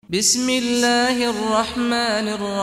بسم الله الرحمن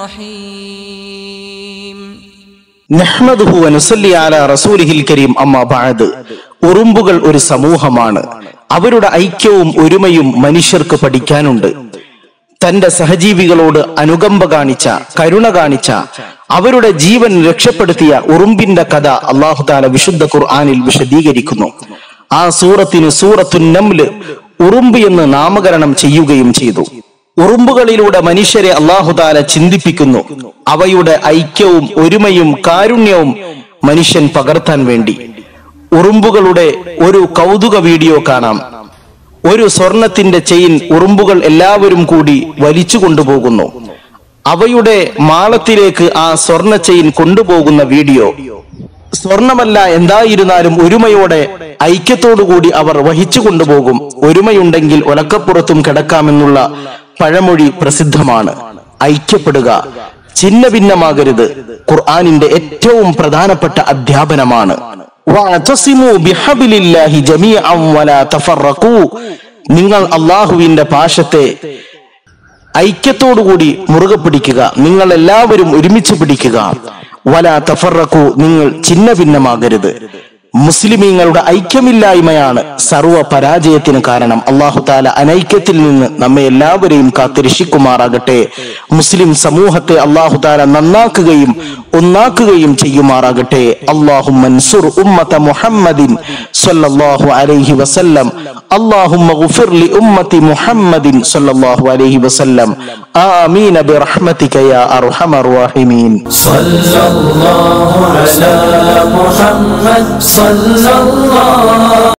الرحيم നഹ്മദുഹു വനുസല്ലി അലാ റസൂലിഹിൽ കരീം അമ്മ ബഅദ് ഉറുമ്പുകൾ ഒരു സമൂഹമാണ് അവരുടെ ഐക്യവും ഒരുമയും മനുഷ്യർക്ക് പഠിക്കാനുണ്ട് തന്റെ സഹജീവികളോട് അനുകമ്പ കാണിച്ച കരുണ കാണിച്ച അവരുടെ ജീവൻ രക്ഷപ്പെടുത്തിയ ഉറുമ്പിന്റെ കഥ അള്ളാഹുതാല വിശുദ്ധ ഖുർആനിൽ വിശദീകരിക്കുന്നു ആ സൂറത്തിന് സൂറത്തു നംല് ഉറുമ്പ് എന്ന് നാമകരണം ചെയ്യുകയും ചെയ്തു ഉറുമ്പുകളിലൂടെ മനുഷ്യരെ അള്ളാഹുതാല ചിന്തിപ്പിക്കുന്നു അവയുടെ ഐക്യവും ഒരുമയും കാരുണ്യവും മനുഷ്യൻ പകർത്താൻ വേണ്ടി ഉറുമ്പുകളുടെ ഒരു കൗതുക വീഡിയോ കാണാം ഒരു സ്വർണത്തിന്റെ ചെയിൻ ഉറുമ്പുകൾ എല്ലാവരും കൂടി വലിച്ചു കൊണ്ടുപോകുന്നു അവയുടെ മാളത്തിലേക്ക് ആ സ്വർണ ചെയിൻ കൊണ്ടുപോകുന്ന വീഡിയോ സ്വർണമല്ല എന്തായിരുന്നാലും ഒരുമയോടെ ഐക്യത്തോടുകൂടി അവർ വഹിച്ചു കൊണ്ടുപോകും ഒരുമയുണ്ടെങ്കിൽ ഒലക്കപ്പുറത്തും കിടക്കാമെന്നുള്ള പഴമൊഴി പ്രസിദ്ധമാണ് ഐക്യപ്പെടുക ചിന്ന ഭിന്നമാകരുത് ഖുർആാനിന്റെ ഏറ്റവും പ്രധാനപ്പെട്ട അധ്യാപനമാണ് വഅതസിമു ബിഹബ്ലില്ലാഹി ജമീഅൻ വലാ തഫറഖൂ നിങ്ങൾ അള്ളാഹുവിന്റെ പാശത്തെ ഐക്യത്തോടുകൂടി മുറുകെ പിടിക്കുക നിങ്ങൾ എല്ലാവരും ഒരുമിച്ച് പിടിക്കുക വല തഫറക്കു നിങ്ങൾ ചിന്ന ഭിന്നമാകരുത് മുസ്ലിമീങ്ങളുടെ ഐക്യമില്ലായ്മയാണ് സർവ പരാജയത്തിന് കാരണം അള്ളാഹു താല അനൈക്യത്തിൽ നിന്ന് നമ്മെ എല്ലാവരെയും കാത്തിരക്ഷിക്കുമാറാകട്ടെ മുസ്ലിം സമൂഹത്തെ അള്ളാഹു താല നന്നാക്കുകയും ഒന്നാക്കുകയും ചെയ്യുമാറാകട്ടെ അള്ളാഹു മൻസുർ ഉമ്മത്ത മുഹമ്മദിൻ സല്ലല്ലാഹു അലൈഹി വസല്ലം اللهم اغفر لأمة محمد صلى الله عليه وسلم آمين برحمتك يا أرحم الراحمين صلى الله على محمد صلى الله